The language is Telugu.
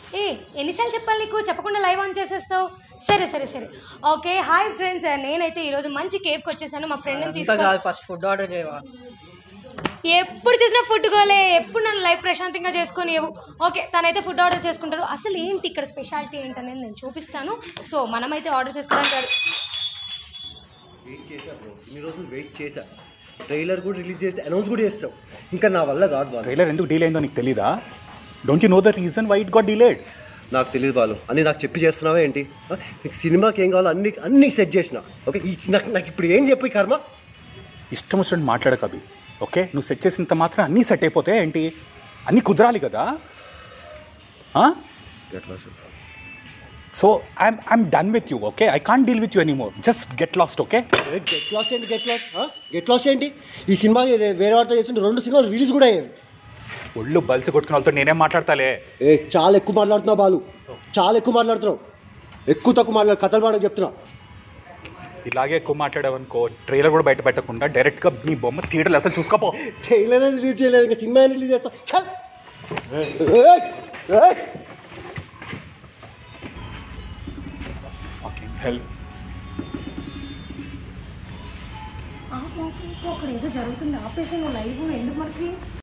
ఏ ఎన్నిసార్లు చెప్పాలి నీకు చెప్పకుండా లైవ్ ఆన్ చేసేస్తావు సరే సరే సరే ఓకే హాయ్ ఫ్రెండ్స్ నేనైతే ఈరోజు మంచి కేఫ్కి వచ్చేసాను మా ఫ్రెండ్ని అంతా తీసుకొని కాదు ఫస్ట్ ఫుడ్ ఆర్డర్ చేయవా ఎప్పుడు చూసినా ఫుడ్ గోలే ఎప్పుడు నన్ను లైఫ్ ప్రశాంతంగా చేసుకొని ఇవ్వు. ఓకే తనైతే ఫుడ్ ఆర్డర్ చేసుకుంటారు అసలు ఏంటి ఇక్కడ స్పెషాలిటీ ఏంటనేది నేను చూపిస్తాను సో మనమైతే ఆర్డర్ చేసుకోవడానికి వెయిట్ చేశా బ్రో ఇన్ని రోజులు వెయిట్ చేశా ట్రైలర్ కూడా రిలీజ్ చేస్తే అనౌన్స్ కూడా చేస్తావు ఇంకా నా వల్ల కాదు బాలు ట్రైలర్ ఎందుకు డీల్ అయిందో నీకు తెలీదా don't you know the reason why it got delayed నాకు తెలియదు బాలు అన్ని నాకు చెప్పి చేస్తున్నావా ఏంటి ఆ? నీకు సినిమాకి ఏం కావాలో అన్ని అన్ని సెట్ చేసిన ఓకే ఈ నాకు నాకు ఇప్పుడు ఏం చెప్పి కర్మ ఇష్టం వచ్చినట్టు మాట్లాడక అభి ఓకే నువ్వు సెట్ చేసినంత మాత్రం అన్నీ సెట్ అయిపోతాయి ఏంటి అన్నీ కుదరాలి కదా so I'm I'm done with you okay I can't deal with you anymore just get lost okay get lost ఏంటి గెట్ లాస్ట్ గెట్ లాస్ట్ ఏంటి ఈ సినిమా వేరే వాడితో చేసిన రెండు సినిమాలు రిలీజ్ కూడా అయ్యాయి ఒళ్ళు బలిసి కొట్టుకున్న వాళ్ళతో నేనేం మాట్లాడతాలే ఏ చాలా ఎక్కువ మాట్లాడుతున్నావు బాలు చాలా ఎక్కువ మాట్లాడుతున్నావు ఎక్కువ తక్కువ మాట్లాడు కథలు మాడని చెప్తున్నా ఇలాగే ఎక్కువ మాట్లాడావనుకో ట్రైలర్ కూడా బయట పెట్టకుండా డైరెక్ట్గా నీ బొమ్మ థియేటర్లు అసలు చూసుకోపో ట్రైలర్ రిలీజ్ చేయలేదు ఇంకా సినిమా రిలీజ్ చేస్తా చల్ ఏయ్! ఏయ్! ఓకే హెల్ప్ అక్కడ ఏదో జరుగుతుంది ఆపేసి నువ్వు లైవ్ ఎందుకు మనకి